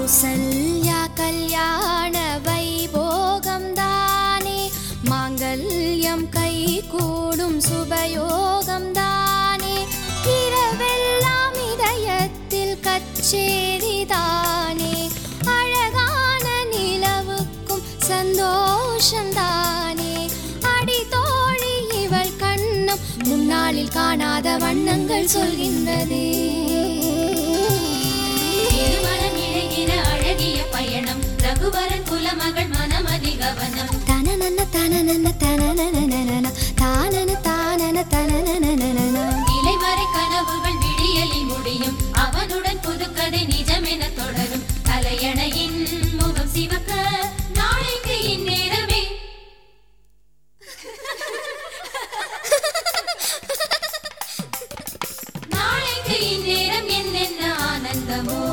கௌசல்யா கல்யாண வைபோகம் தானே மாங்கல்யம் கை கூடும் சுபயோகம் தானே இரவெல்லாம் இதயத்தில் கச்சேரி தானே அழகான நிலவுக்கும் சந்தோஷம் தானே அடி தோழி இவள் கண்ணம் முன்னாளில் காணாத வண்ணங்கள் சொல்கின்றதே திருமணம் இழைகிற அழகிய பயணம் ரகுவரன் குலமகள் மனமதி கவனம் தனனன தனனன தனனனனனன, தானன தானன தனனனனனன. இலைமறை கனவுகள் விடியலில் முடியும் அவனுடன் புதுக்கதை நிஜமென தொடரும் கலையணையின் முகம் சிவக்க நாளைக்கு இந்நேரமே நாளைக்கு இந்நேரம் என்னென்ன ஆனந்தமோ